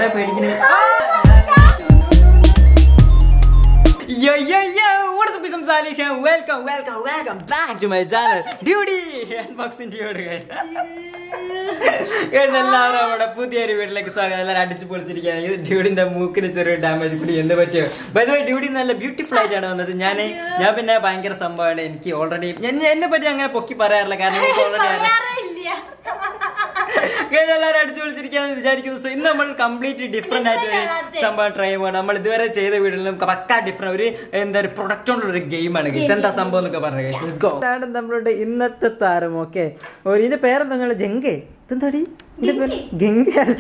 എന്തിനാ പേടിക്കണേ Yo, yo, yo, what is up, I'm Salih here. Welcome, welcome, welcome back to my channel. Duty! Unboxing duty, guys. Guys, എല്ലാവരും നമ്മുടെ പുതിയൊരു വീട്ടിലേക്ക് സ്വാഗതം എല്ലാവരും അടിച്ചു പൊളിച്ചിരിക്കുകയാണ് ഇത് ഡ്യൂഡിന്റെ മൂക്കിന് ചെറിയ ഡാമേജ് കൂടി എന്ത് പറ്റിയോ ബൈ ഡ്യൂഡി നല്ല ബ്യൂട്ടിഫുൾ ആയിട്ടാണ് വന്നത് ഞാൻ ഞാൻ പിന്നെ ഭയങ്കര സംഭവമാണ് എനിക്ക് ഓൾറെഡി ഞാൻ എന്നെ പറ്റി അങ്ങനെ പൊക്കി പറയാറില്ല കാരണം എനിക്ക് ഓൾറെഡി Guys, എല്ലാവരും അടിച്ചു വിളിച്ചിരിക്കാന്ന് വിചാരിക്കുന്നു സോ ഇന്ന് നമ്മൾ കംപ്ലീറ്റ് ഡിഫറെന്റ് ആയിട്ട് ഒരു സംഭവം ട്രൈ ചെയ്യണം നമ്മൾ ഇതുവരെ ചെയ്ത വീഡിയോയിലും പക്ക ഡിഫറെന്റ് ഒരു എന്താ ഒരു പ്രൊഡക്റ്റ് കൊണ്ടുള്ള ഒരു ഗെയിമാണ് ഗൈസ് എന്താ സംഭവം എന്നൊക്കെ പറഞ്ഞു ഇതാണ് നമ്മളുടെ ഇന്നത്തെ താരം ഓക്കെ ഇതിന്റെ പേരെന്താ നിങ്ങളുടെ ജങ്കേ ഇതെന്താടി ഇതിന്റെ പേര് ഗംഗ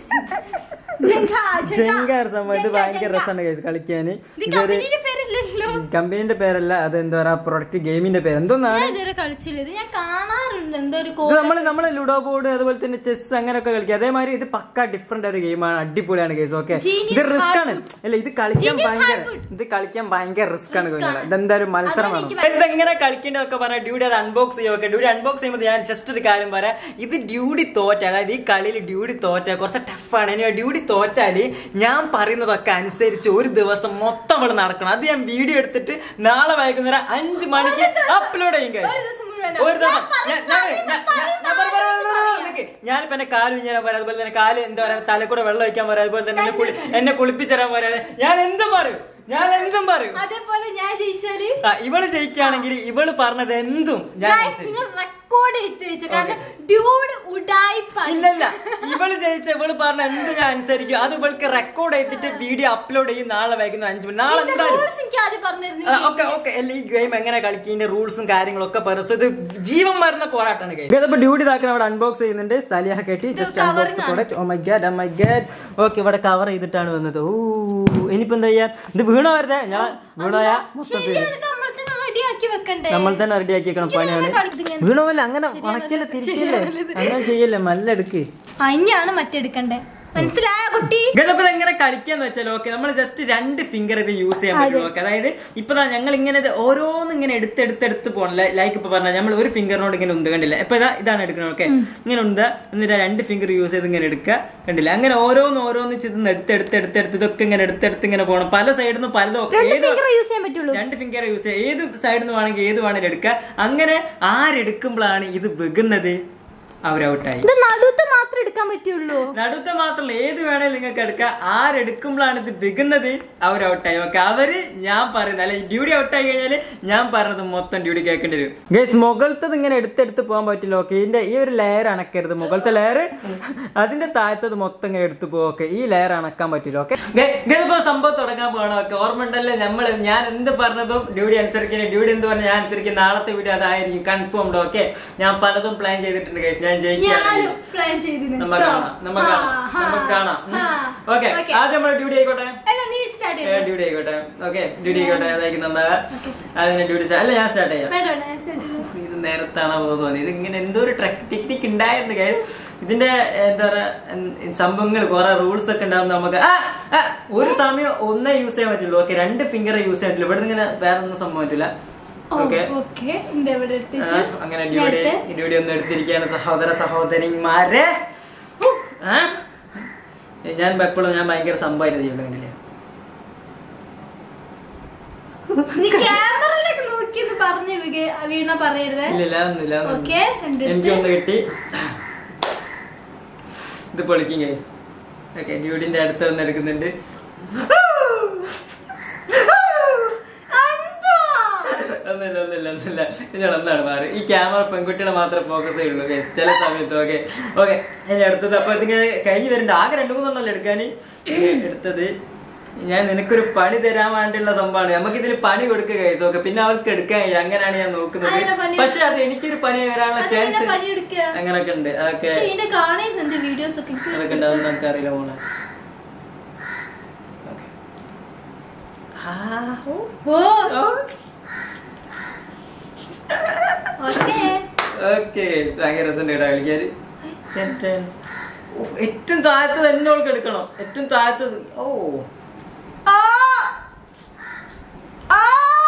ജങ്കാർ സംഭവം ഇത് ഭയങ്കര രസമാണ് ഗൈസ് കളിക്കാന് ഇതൊരു പേരില്ലല്ലോ കമ്പനീന്റെ പേരല്ല അത് എന്താ പറയാ പ്രൊഡക്റ്റ് ഗെയിമിന്റെ പേര് എന്തോന്നാണ് ഞാൻ ഇതുവരെ കളിച്ചില്ല ഇത് ഞാൻ കാണാറുണ്ട് എന്തോ ഒരു ഇത് നമ്മള് നമ്മള് ലുഡോ ബോർഡ് അതുപോലെ തന്നെ ചെസ് അങ്ങനെയൊക്കെ കളിക്കുക അതേമാതിരി ഇത് പക്ക ഡിഫറെന്റ് ഒരു ഗെയിമാണ് അടിപൊളിയാണ് ഗെയിംസ് ഓക്കെ Genius ഇത് റിസ്ക് ആണ് Hardwood. അല്ല ഇത് കളിക്കാൻ Genius ഭയങ്കര Hardwood. ഇത് കളിക്കാൻ ഭയങ്കര റിസ്ക് ആണ് Risk കുഞ്ഞുങ്ങളെ ആണ്. ഇതെന്താ ഒരു മത്സരമാണ് അതെനിക്ക് ഇത് എങ്ങനെ കളിക്കേണ്ടതൊക്കെ പറയാം ഡ്യൂഡി അത് അൺബോക്സ് ചെയ്യുക ഓക്കെ ഡ്യൂഡി അൺബോക്സ് ചെയ്യുമ്പോൾ ഞാൻ ജസ്റ്റ് ഒരു കാര്യം പറയാം ഇത് ഡ്യൂഡി തോറ്റ അതായത് ഈ കളിയിൽ ഡ്യൂഡി തോറ്റ കുറച്ച് ടഫാണ് ഇനി ഡ്യൂഡി തോറ്റാല് ഞാൻ പറയുന്നതൊക്കെ അനുസരിച്ച് ഒരു ദിവസം മൊത്തം അവിടെ നടക്കണം അത് ഞാൻ വീഡിയോ എടുത്തിട്ട് നാളെ വൈകുന്നേരം അഞ്ച് മണിക്ക് അപ്ലോഡ് ചെയ്യും guys. ഒരു ദിവസം മുഴുവനോ? ഒരു ദിവസം ഞാൻ ഞാൻ- പറയും, ഞാൻ- ഞാൻ- പറയും, ഞാൻ- ഞാൻ പറയും, പറയും, പറയും, പറയും, പറയും. നിക്ക്. ഞാനിപ്പോ എന്നെ കാല് കുഞ്ഞാൻ പറയാം അതുപോലെ തന്നെ കാല് എന്താ പറയാ തലക്കൂടെ വെള്ളം ഒഴിക്കാൻ പറയാം അതുപോലെ തന്നെ എന്നെ കുളി എന്നെ കുളിപ്പിച്ചരാൻ പറയാം ഞാൻ എന്തും പറയും ഞാൻ എന്തും പറയും അതേപോലെ ഞാൻ ജയിച്ചാല് ആ, ഇവള് ജയിക്കുകയാണെങ്കിൽ ഇവള് പറഞ്ഞത് എന്തും ഞാൻ guys, അനുസരിക്കും. നിങ്ങൾ റെക്കോർഡ് ചെയ്ത് വെച്ചു കാരണം ഡ്യൂഡ് ഉഡായിപ്പാണ് ഇല്ലല്ല ഇവള് ജയിച്ച ഇവള് പറഞ്ഞ എന്തും ഞാൻ അനുസരിക്കും അത് ഇവൾക്ക് റെക്കോർഡ് ചെയ്തിട്ട് വീഡിയോ അപ്ലോഡ് ചെയ്യും നാളെ വൈകുന്നേരം അഞ്ചു മണി നാളെ ഇതിന്റെ എന്തായാലും rules എനിക്ക് ആദ്യം പറഞ്ഞിരുന്നു ഓക്കെ ഓക്കെ അല്ല ഈ ഗെയിം എങ്ങനെ കളിക്കുന്നതിന്റെ റൂൾസും കാര്യങ്ങളും ഒക്കെ പറഞ്ഞു So, ഇത് ജീവൻ മരുന്ന പോരാട്ടാണ് ഗെയിം ഇതിപ്പോ ഡ്യൂട്ടി ഇതാക്കാൻ അവിടെ അൺബോക്സ് ചെയ്യുന്നുണ്ട് സലിയ കെട്ടി just covering unbox product oh my god oh my god okay ഇവിടെ കവർ ചെയ്തിട്ടാണ് വന്നത് ഓ ഇനിയിപ്പോ എന്താ ചെയ്യാ ഇത് വീണോ വരുതേ ഞാൻ വീണോയാ മൊത്തം തീരും ശരിയാണ് നമ്മൾ തന്നെ റെഡിയാക്കി വെക്കണ്ടേ നമ്മൾ തന്നെ റെഡിയാക്കി വെക്കണം പണിയാണ് കളിക്കുന്നത് വീണോല്ല അങ്ങനെ വളക്കല്ലേ തിരിച്ചില്ലേ അങ്ങനെ ചെയ്യല്ലേ മല്ല എടുക്ക് അഞ്ഞാണ് മറ്റെടുക്കണ്ടേ മനസ്സിലായ കുട്ടി ഗതപ്പത് എങ്ങനെ കളിക്കാന്ന് വെച്ചാൽ ഓക്കെ നമ്മൾ ജസ്റ്റ് രണ്ട് ഫിംഗർ ഇത് യൂസ് ചെയ്യാൻ പറ്റും ഓക്കെ അതായത് ഇപ്പൊ ദാ ഞങ്ങൾ ഇങ്ങനെ ഇത് ഓരോന്ന് ഇങ്ങനെ എടുത്തെടുത്തെടുത്ത് പോകണം ലൈക്ക് ഇപ്പൊ പറഞ്ഞാൽ നമ്മൾ ഒരു ഫിംഗറിനോട് ഇങ്ങനെ ഉന്ത് കണ്ടില്ല ഇപ്പൊ ഇതാ ഇതാണ് എടുക്കുന്നത് ഓക്കെ ഇങ്ങനെ ഉന്ത എന്നിട്ട് ആ രണ്ട് ഫിംഗർ യൂസ് ചെയ്ത് ഇങ്ങനെ എടുക്കുക കണ്ടില്ല അങ്ങനെ ഓരോന്ന് ഓരോന്ന് ചെന്ന് എടുത്തെടുത്തെടുത്ത് ഇതൊക്കെ ഇങ്ങനെ എടുത്തെടുത്ത് ഇങ്ങനെ പോകണം പല സൈഡിൽ നിന്ന് പലതും ഒക്കെ ഏത് യൂസ് ചെയ്യാൻ പറ്റുള്ളൂ രണ്ട് ഫിംഗർ യൂസ് ചെയ്യുക ഏത് സൈഡിൽ നിന്ന് വേണമെങ്കിൽ ഏത് വേണമെങ്കിലും എടുക്കുക അങ്ങനെ ആരെടുക്കുമ്പോഴാണ് ഇത് വെകുന്നത് അവരൗട്ടായി ഇത് നടുത്ത് മാത്രം എടുക്കാൻ പറ്റുള്ളൂ നടുത്ത മാത്രമല്ല ഏത് വേണേലും നിങ്ങൾക്ക് എടുക്കാം ആരെടുക്കുമ്പോഴാണ് ഇത് വികുന്നത് അവർ ഔട്ടായി ഓക്കെ അവര് ഞാൻ പറയുന്നത് അല്ലെ ഡ്യൂട്ടി ഔട്ടായി കഴിഞ്ഞാല് ഞാൻ പറഞ്ഞത് മൊത്തം ഡ്യൂട്ടി കേൾക്കേണ്ടി വരും ഗൈസ് മുകളത്തത് ഇങ്ങനെ എടുത്തെടുത്ത് പോകാൻ പറ്റില്ല ഓക്കെ ഇതിന്റെ ഈ ഒരു ലെയർ അണക്കരുത് മുകളത്തെ ലെയർ അതിന്റെ താഴത്തത് മൊത്തം ഇങ്ങനെ എടുത്ത് പോകും ഓക്കെ ഈ ലെയർ അണക്കാൻ പറ്റില്ല ഓക്കെ ഇപ്പൊ സംഭവം തുടങ്ങാൻ പോകണം ഓക്കെ ഓർമ്മ ഉണ്ടല്ലേ നമ്മൾ ഞാൻ എന്ത് പറഞ്ഞതും ഡ്യൂട്ടി അനുസരിക്കുന്ന ഡ്യൂട്ടി എന്ത് പറഞ്ഞാൽ ഞാൻ അനുസരിക്കും നാളത്തെ വീഡിയോ അതായിരിക്കും കൺഫേംഡ് ഓക്കെ ഞാൻ പലതും പ്ലാൻ ചെയ്തിട്ടുണ്ട് ഗൈസ് ഞാൻ ജയിക്കുകയാണെങ്കിൽ ഞാനും പ്ലാൻ ചെയ്തിരുന്നു നമുക്ക് കാണാം നമുക്ക് കാണാം നമുക്ക് കാണാം ഓക്കെ ആദ്യം നമ്മൾ ഡ്യൂട്ടി ആയിക്കോട്ടെ അല്ല നീ സ്റ്റാർട്ട് ചെയ്തു ഡ്യൂട്ടി ആയിക്കോട്ടെ ഓക്കെ ഡ്യൂട്ടി ആയിക്കോട്ടെ അതായിരിക്കും നന്നാ അതിന് ഡ്യൂട്ടി അല്ല ഞാൻ സ്റ്റാർട്ട് ചെയ്യാം വേണ്ട വേണ്ട ഞാൻ സ്റ്റാർട്ട് ചെയ്തു ഇത് നേരത്താണോ തോന്നി ഇത് ഇങ്ങനെ എന്തോ ഒരു ടെക്നിക് ഉണ്ടായിരുന്നു guys. ഇതിന്റെ എന്താ പറയാ ഉം, സംഭവങ്ങൾ കുറെ റൂൾസ് ഒക്കെ ഉണ്ടാവും നമുക്ക് ആ, ആ, ഒരു സമയം ഒന്നേ യൂസ് ചെയ്യാൻ പറ്റുള്ളൂ ഓക്കെ രണ്ട് ഫിംഗർ യൂസ് ചെയ്യാൻ പറ്റില്ല ഇവിടെ ഇങ്ങനെ വേറെ ഒന്നും സംഭവം പറ്റില്ല ഓക്കെ ഓക്കെ എന്റെ ഇവിടെ ആ, എടുത്തിച്ച് അങ്ങനെ ഡ്യൂട്ടി ഡ്യൂട്ടി ഒന്ന് എടുത്തിരിക്കുകയാണ് സഹോദര സഹോദരിമാരെ ആ? ഞാൻ എപ്പോഴും ഞാൻ ഭയങ്കര സംഭവമായിരുന്നു ചെയ്യുന്നത് കണ്ടില്ലേ നീ ക്യാമറയിലേക്ക് നോക്കി എന്ന് പറഞ്ഞു വീണ പറയരുത് ഇല്ലില്ല ഒന്നുമില്ല ഒന്നുമില്ല. ഓക്കെ രണ്ടെടുത്ത് എനിക്കൊന്ന് കിട്ടി ഇത് പൊളിക്കും ഗൈസ് ഓക്കെ ഡ്യൂഡിന്റെ അടുത്ത് വന്ന് എടുക്കുന്നുണ്ട് അന്തോ. ഒന്നുമില്ല ഒന്നുമില്ല ഒന്നുമില്ല ഞാൻ ഒന്നാണ് മാറി ഈ ക്യാമറ പെൺകുട്ടികളെ മാത്രമേ ഫോക്കസ് ചെയ്യുള്ളൂ ഗൈസ് ചില സമയത്ത് ഓക്കെ ഓക്കെ ഇനി അടുത്തത് അപ്പൊ ഇതിങ്ങനെ കഴിഞ്ഞ് വരുന്നുണ്ട് ആകെ രണ്ടു മൂന്നെണ്ണല്ലേ എടുക്കാൻ എടുത്തത് ഞാൻ നിനക്കൊരു പണി തരാൻ വേണ്ടിയുള്ള സംഭവമാണ് നമുക്ക് ഇതിൽ പണി കൊടുക്കുക ഗൈസ് ഓക്കെ പിന്നെ അവർക്ക് എടുക്കാൻ കഴിയും അങ്ങനെയാണ് ഞാൻ നോക്കുന്നത് അങ്ങനെ പണി പക്ഷെ അത് എനിക്കൊരു പണി വരാനുള്ള അതെങ്ങനെ ചാൻസ് പണിയെടുക്കുക അങ്ങനൊക്കെ ഉണ്ട് അതൊക്കെ പക്ഷെ ഇതിന്റെ കാണുന്നുണ്ട് വീഡിയോസ് ഒക്കെ എനിക്ക് അതൊക്കെ ഉണ്ടാവും നമുക്ക് അറിയില്ല മോളെ ഓക്കെ ആ ഓ ഓക്കെ ഓക്കെ ഭയങ്കര രസം കേട്ടോ കളിക്കാര് ടെൻ, ടെൻ. ഉഫ്, ഏറ്റവും താഴത്തത് എന്നെ അവൾക്ക് എടുക്കണം ഏറ്റവും താഴത്തത് ഓ ആ ആ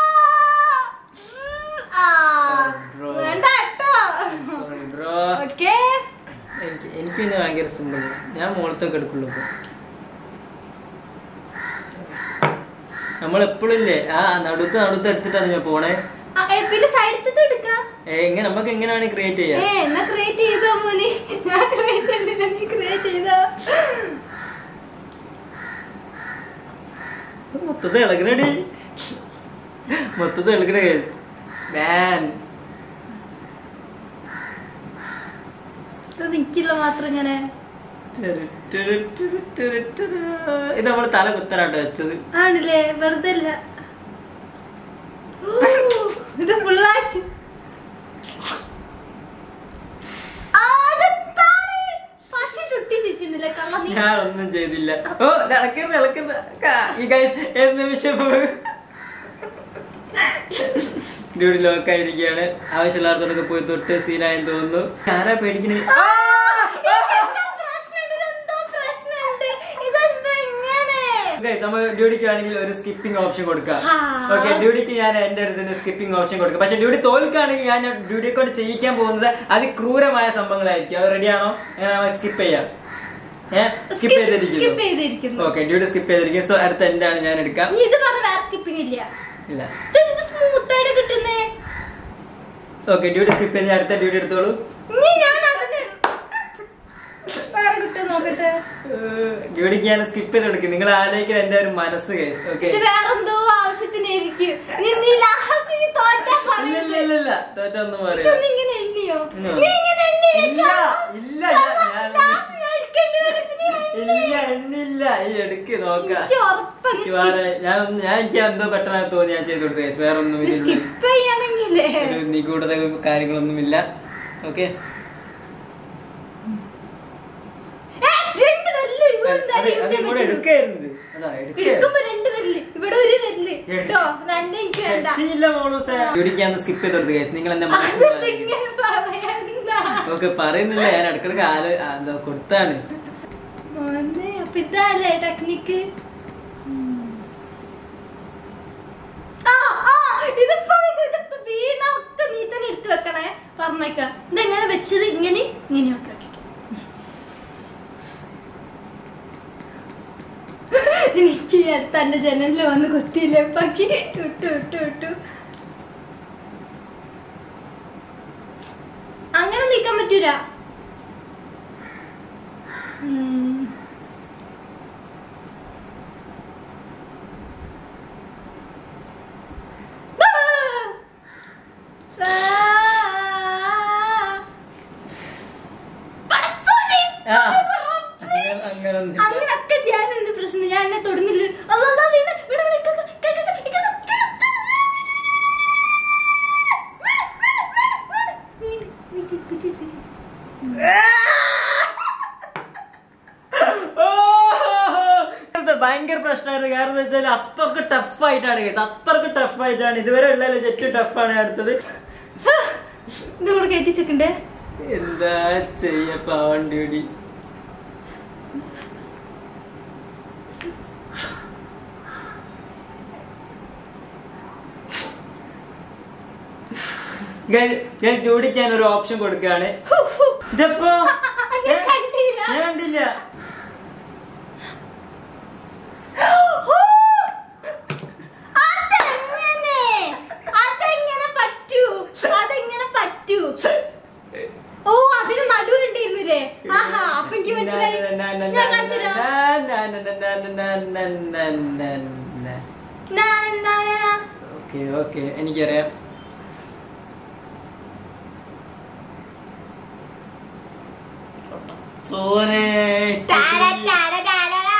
ആ Bro. വേണ്ട കേട്ടോ സോറി ബ്രോ ഓക്കെ എനിക്ക് എനിക്ക് പിന്നെ ഭയങ്കര സിമ്പിൾ ഞാൻ മുകളത്തൊക്കെ എടുക്കുള്ളൂ ഇപ്പൊ നമ്മൾ എപ്പോഴും ഇല്ലേ ആ നടുത്ത് നടുത്ത് എടുത്തിട്ടാണ് ഞാൻ പോണേ ആ, ഏ, പിന്നെ സൈഡത്ത് എടുക്കാം ഏ, എങ്ങനെ നമുക്ക് എങ്ങനെ വേണേ ക്രിയേറ്റ് ചെയ്യാം ഏ എന്നാ ക്രിയേറ്റ് ചെയ്തോ മോനെ ഞാൻ ക്രിയേറ്റ് ചെയ്തില്ല നീ ക്രിയേറ്റ് ചെയ്തോ മൊത്തത്തിൽ ഇളകണടി മൊത്തത്തിൽ ഇളകണ കേസ് മാൻ ഇത് നിക്കില്ല മാത്രം ഇങ്ങനെ ഇത് നമ്മള് തല കുത്തനാട്ടോ വെച്ചത് ആണല്ലേ വെറുതെ അല്ല ഊ, ഇത് ഫുള്ളായിട്ട് ആ, ഇതെന്താണ്? പശ ചുട്ടിച്ചിട്ടുണ്ടല്ലേ കള്ള നീ ഞാൻ ഒന്നും ചെയ്തില്ല ഓ ഇത് ഇളക്കരുത് ഇളക്കരുത് കാ- ഈ ഗൈസ് ഏത് നിമിഷം ഡ്യൂട്ടി ലോക്കായിരിക്കുകയാണ് ആവശ്യമുള്ളവർക്കൊക്കെ പോയി തൊട്ട് സീനായെന്ന് തോന്നുന്നു ആരാ പേടിക്കണേ ആ, ഇതെന്താ പ്രശ്നമുണ്ട്? ഇതെന്തോ പ്രശ്നമുണ്ട്? ഇതെന്താ ഇങ്ങനെ? ഗൈസ് നമ്മൾ ഡ്യൂട്ടിക്ക് ആണെങ്കിൽ ഒരു സ്കിപ്പിംഗ് ഓപ്ഷൻ കൊടുക്കാം ആ. ഓക്കെ ഡ്യൂട്ടിക്ക് ഞാൻ എന്റെ അടുത്ത് സ്കിപ്പിംഗ് ഓപ്ഷൻ കൊടുക്കാം പക്ഷെ ഡ്യൂട്ടി തോൽക്കുകയാണെങ്കിൽ ഞാൻ ഡ്യൂട്ടിയെ കൊണ്ട് ചെയ്യിക്കാൻ പോകുന്നത് അതിക്രൂരമായ സംഭവങ്ങളായിരിക്കും അത് റെഡിയാണോ അങ്ങനെ സ്കിപ്പ് ചെയ്യാം ഏഹ് സ്കിപ്പ് skip ചെയ്തിരിക്കുന്നു ചെയ്തിരിക്കുന്നു. ഓക്കെ ഡ്യൂട്ടി സ്കിപ്പ് ചെയ്തിരിക്കും സോ അടുത്ത എന്റെ ആണ് ഞാൻ എടുക്കാം നീ ഇത് പറഞ്ഞ വേറെ സ്കിപ്പിംഗ് ഇല്ല ഇല്ല ഇതെന്ത് സ്മൂത്ത് ആയിട്ട് കിട്ടുന്നേ ഓക്കെ ഡ്യൂട്ടി സ്കിപ്പ് ചെയ്ത് അടുത്ത ഡ്യൂട്ടി എടുത്തോളൂ നീ ഞാൻ അതിന് വേറെ കിട്ടും നോക്കട്ടെ ഡ്യൂട്ടിക്ക് ഞാൻ സ്കിപ്പ് ചെയ്ത് കൊടുക്കും നിങ്ങൾ ആലോചിക്കുന്ന എന്റെ ഒരു മനസ്സ് കേസ് ഓക്കെ ഇത് വേറെന്തോ ആവശ്യത്തിനായിരിക്കും നീ നീ ലാസ്റ്റ് നീ തോറ്റാ ഇല്ല ഇല്ല ഇല്ല ഇല്ല തോറ്റൊന്നും പറയാം ഇതൊന്നും ഇങ്ങനെ എണ്ണിയോ ഇല്ല. നീ ഇങ്ങനെ എണ്ണി ഇല്ല വെക്കാം. ഇല്ല ഞാൻ- ഞാൻ ലാസ്റ്റ് ഞാൻ എടുക്കേണ്ടി വരും. നീ എണ്ണി. ഇല്ല എണ്ണില്ല ഈ എടുക്ക് നോക്കാം എനിക്ക് ഉറപ്പാ നീ എനിക്ക് വേറെ ഞാൻ ഒന്ന്- ഞാൻ എനിക്ക് എന്തോ പെട്ടെന്ന് തോന്നി ഞാൻ ചെയ്ത് കൊടുത്തു guys. വേറെ ഒന്നും നീ ഇതിനുള്ളിൽ സ്കിപ്പ് ചെയ്യണമെങ്കിലേ ഒരു നിഗൂഢത കാര്യങ്ങളൊന്നുമില്ല ഓക്കെ ഏ, രണ്ട് വിരല് ഇവിടെ എന്തായാലും use ചെയ്യാൻ പറ്റുള്ളൂ. എടുക്കായിരുന്നത് അതാ എടുക്കുക എടുക്കുമ്പോ രണ്ട് വിരല് ഇവിടെ ഒരു വിരല് കേട്ടോ രണ്ട് എനിക്ക് വേണ്ട ഇല്ല മോളൂസേ ഇവിടേക്ക് സ്കിപ്പ് ചെയ്ത് കൊടുത്തു guys. നിങ്ങൾ എന്നെ അതെന്താ മനസ്സിലാക്കി ഇങ്ങനെ പറയണ്ട ഓക്കെ പറയുന്നില്ല ഞാൻ ഇടക്കിടക്ക് ആല് ആ, എന്താ കൊടുത്താണ് മോനെ അപ്പൊ ഇതല്ലേ ടെക്നിക്ക് ആ ആ ഇതിപ്പോ ഇതിപ്പോ വീണ ഒക്കെ നീ തന്നെ എടുത്തു വെക്കണേ പറഞ്ഞേക്കാം ഇതെങ്ങനെ വെച്ചത് ഇങ്ങനെ ഇങ്ങനെ ഒക്കെ വെക്കാം എനിക്ക് ഈ അടുത്ത് എന്റെ ജനലിൽ വന്ന് കൊത്തിയില്ലേ പക്ഷി ഇട്ടു ഇട്ടു ഇട്ടു അങ്ങനെ നീക്കാൻ പറ്റൂല ഉം. ആ. പടച്ചോനെ, ആ. ഇത് റബ്ബേ. അങ്ങനെ- അങ്ങനൊന്നും അങ്ങനൊക്കെ ചെയ്യാൻ എന്ത് പ്രശ്നം ഞാൻ എന്നെ തൊടുന്നില്ല അല്ലാ, അല്ലാ, വീണ്, വീണ്, വീണ്, ഇക്ക, ഇക്ക, ഇക്ക, ഇക്ക, ഇക്ക, ഇക്ക, വീണ്, വീണ്, വീണ്, വീണ്, വീണ്. ഓ! ഇത് ഭയങ്കര പ്രശ്നമായിരുന്നു കാരണം എന്താ വെച്ചാൽ അത്രക്ക് ടഫ് ആയിട്ടാണ് കേസ് അത്രക്ക് ടഫ് ആയിട്ടാണ് ഇതുവരെ ഉള്ളതിൽ ഏറ്റവും ടഫാണ് അടുത്തത് ഇത് കൂടെ കയറ്റി ചെക്കണ്ടേ എന്താ ചെയ്യ പാവൺ ഡ്യൂട്ടി ഡ്യൂട്ടിക്ക് ഞാൻ ഒരു ഓപ്ഷൻ കൊടുക്കുകയാണ് ഇതപ്പോ ഞാൻ കണ്ടില്ല. ഞാൻ കണ്ടില്ല അതെങ്ങനെ അതെങ്ങനെ പറ്റൂ അതെങ്ങനെ പറ്റൂ ഓ അതിന് നടുവുണ്ടായിരുന്നില്ലേ ആഹാ അപ്പൊ എനിക്ക് മനസ്സിലായി ഞാൻ കാണിച്ചുതരാം. നാനെന്താണ്? ഓക്കെ ഓക്കെ എനിക്കറിയാം സോനെ ടാര, ടാര, ടാരടാ.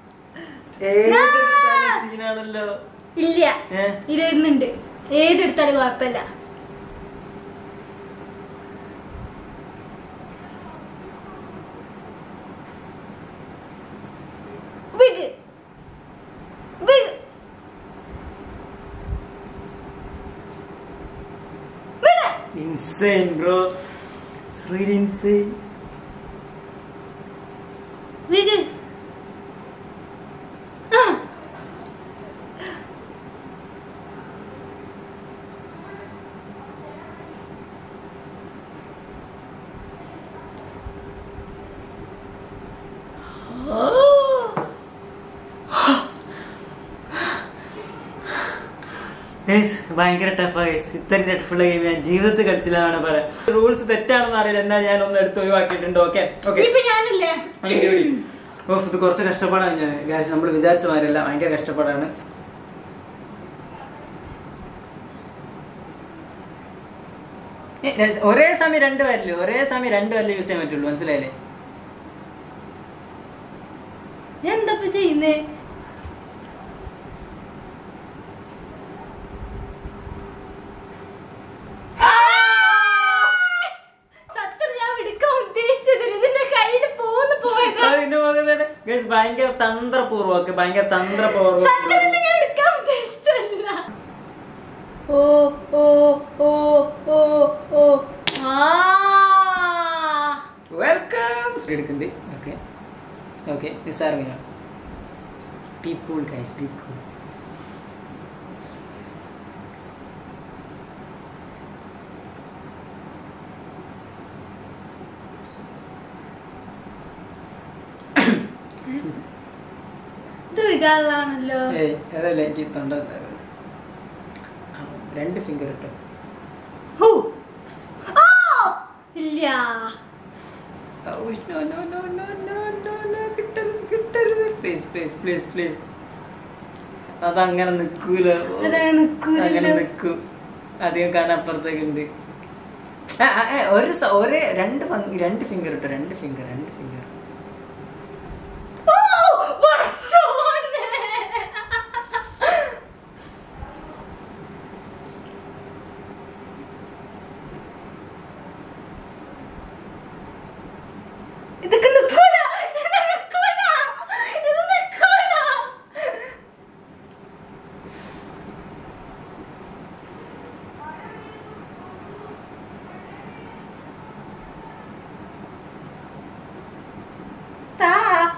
സീനാണല്ലോ ഇല്ല ഏ? ഇരുന്നുണ്ട് ഏതെടുത്താലും കുഴപ്പമില്ല വിഗ് വിഗ് വിട് ഇൻസൈൻ ബ്രോ റിയലി ഇൻസൈൻ വിഗ് ആ ഗൈസ് ഭയങ്കര ടഫാ ഗൈസ് ഇത്രയും ടഫുള്ള ഗെയിം ഞാൻ ജീവിതത്തിൽ കളിച്ചില്ല എന്നാണ് പറയാം റൂൾസ് തെറ്റാണെന്ന് അറിയില്ല എന്നാൽ ഞാൻ ഒന്ന് എടുത്ത് ഒഴിവാക്കിയിട്ടുണ്ട് ഓക്കെ ഓക്കെ ഇപ്പൊ ഞാനില്ലേ ഓഫ് ഇത് കുറച്ച് കഷ്ടപ്പാടാണ് ഞാൻ ഗൈസ് നമ്മൾ വിചാരിച്ച മാതിരിയല്ല ഭയങ്കര കഷ്ടപ്പാടാണ് ഏ, ര- ഒരേ സമയം രണ്ട് വരല് ഒരേ സമയം രണ്ട് വരല് യൂസ് ചെയ്യാൻ പറ്റുള്ളൂ മനസ്സിലായില്ലേ ഞാൻ എന്താ ഇപ്പൊ ചെയ്യുന്നേ സത്യം ഞാൻ എടുക്കാൻ ഉദ്ദേശിച്ചതില്ല ഇതിന്റെ കയ്യിൽ പോന്ന് പോയത് അതിന്റെ മുഖത്ത് ഗൈസ് ഭയങ്കര തന്ത്രപൂർവ്വം ഒക്കെ ഭയങ്കര തന്ത്രപൂർവ്വം സത്യം ഇത് ഞാൻ എടുക്കാൻ ഉദ്ദേശിച്ചല്ല ഓ ഓ ഓ ഓ ഓ ആ വെൽക്കം എടുക്കുന്നുണ്ട് ഓക്കെ ഓക്കെ നിസ്സാരമില്ല be cool guys be cool ഇത് വികാളാണല്ലോ ഏയ് അതല്ല എനിക്ക് തൊണ്ട ആ, രണ്ട് ഫിംഗർ ഇട്ടോ ഹൂ ആ ഇല്ല പ്ലീസ് പ്ലീസ് പ്ലീസ് പ്ലീസ് അതങ്ങനെ നിക്കൂല അതങ്ങനെ നിക്കൂലല്ലോ. അങ്ങനെ നിക്കൂ അധികം കാണാൻ അപ്പുറത്തേക്ക് ഉണ്ട് ആ, ആ, ഏ, ഒരു സ- ഒരേ രണ്ട് പങ്ക് രണ്ട് ഫിംഗർ ഇട്ടോ രണ്ട് ഫിംഗർ രണ്ട് ഫിംഗർ ഓ പടച്ചോനെ. ഇതൊക്കെ നിക്കൂല ഇത് നിക്കൂല ഇത് നിക്കൂല താ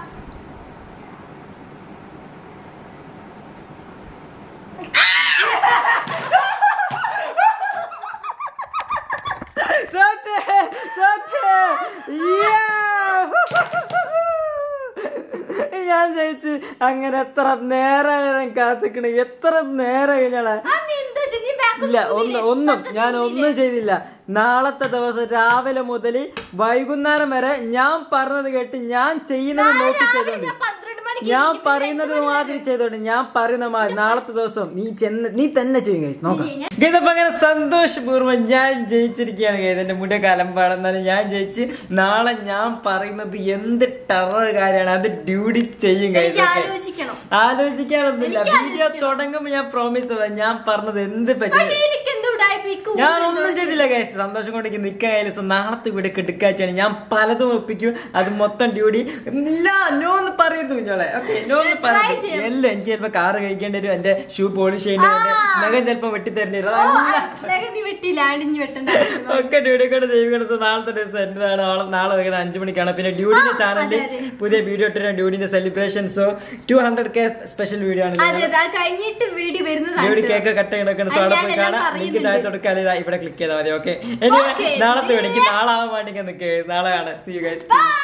ഞാൻ ജയിച്ച് അങ്ങനെ എത്ര നേരം കാത്തിക്കണ എത്ര നേരം കഴിഞ്ഞാളെ ആ, നീ എന്താ ചെയ്തേ? നീ back ഇല്ല ഒന്ന് ഒന്ന് കുതിരെ. ഒന്നും സത്യം ഞാൻ കുതിരെ. ഒന്നും ചെയ്തില്ല നാളത്തെ ദിവസം രാവിലെ മുതൽ വൈകുന്നേരം വരെ ഞാൻ പറഞ്ഞത് കേട്ട് ഞാൻ ചെയ്യുന്നത് നാളെ നോക്കി രാവിലെ ചെയ്തോണ്ട് ഞാൻ പന്ത്രണ്ട് മണിക്ക് ഞാൻ എണീക്കും, പിന്നെ പറയുന്നത് രണ്ട് മണി മാതിരി വരെ. ചെയ്തോണ്ട് ഞാൻ പറയുന്ന മാതിരി നാളത്തെ ദിവസം നീ ചെന്ന് നീ തന്നെ ചെയ്യും ഗൈസ് നോക്കാം ഇല്ല, ഞാൻ- ഗൈസ് അപ്പൊ അങ്ങനെ സന്തോഷപൂർവ്വം ഞാൻ ജയിച്ചിരിക്കുകയാണ് ഗൈസ് എന്റെ മുടി കലമ്പാടെന്നാലും ഞാൻ ജയിച്ച് നാളെ ഞാൻ പറയുന്നത് എന്ത് ടെറർ കാര്യമാണ് അത് ഡ്യൂട്ടി ചെയ്യും ഗൈസ് എനിക്ക് ആലോചിക്കണം ആലോചിക്കാനൊന്നുമില്ല എനിക്ക് വീഡിയോ ആലോചിക്കണം. തുടങ്ങുമ്പോ ഞാൻ പ്രോമിസ് ചെയ്തതാ ഞാൻ പറഞ്ഞത് എന്ത് പക്ഷെ പറ്റും എനിക്ക് എന്തോ ഉടായിപ്പ് ഞാൻ ഒന്നും ചെയ്തില്ല ഗൈസ് സന്തോഷം കൊണ്ട് നിൽക്കാൻ കയ്യിലും നാളത്തെ വീട് കിടക്കാച്ചാണ് ഞാൻ പലതും ഒപ്പിക്കും അത് മൊത്തം ഡ്യൂട്ടി ഇല്ല നോ എന്ന് പറയരുത് കുഞ്ഞോളെ ഓക്കെ നോ എന്ന് Try പറയരുത് ചെയ്യാം. അല്ല എനിക്ക് ചിലപ്പോ കാറ് കഴിക്കേണ്ടി വരും എന്റെ ഷൂ പോളിഷ് ചെയ്യേണ്ടി വരും ആ. നഖം ചിലപ്പോ വെട്ടിത്തരേണ്ടി വരും അതല്ല നീ വെട്ടില്ല ആണ്ടിഞ്ഞ് വെട്ടണ്ട ഒക്കെ ഡ്യൂട്ടി കൊണ്ട് ദൈവികണ നാളത്തെ ദിവസം എന്താണ് നാളെ നാളെ വൈകുന്നേരം അഞ്ചു മണിക്കാണ് പിന്നെ ഡ്യൂട്ടിന്റെ ആ, ചാനലിൽ അതെ, അതെ. പുതിയ വീഡിയോ ഇട്ടിട്ട് ഡ്യൂട്ടിന്റെ സെലിബ്രേഷൻസോ two hundred K special video ആണ് അതെ അതെ ആ കഴിഞ്ഞിട്ട് വീഡിയോ വരുന്നതാണ് ഡ്യൂട്ടി കേട്ടോ. കേക്ക് കട്ട് കിടക്കുന്ന അത് സോടെ ഞാൻ പോയി എല്ലാം കാണാം ലിങ്ക് പറയുന്നുണ്ട്. താഴെ കൊടുക്കാൻ ഇവിടെ ക്ലിക്ക് ചെയ്താൽ മതി ഓക്കെ Okay. നാളത്തെ എനിക്ക് നാളെ ആവാൻ വേണ്ടി നിൽക്കുക നാളെ കാണാം സി യു ഗൈസ്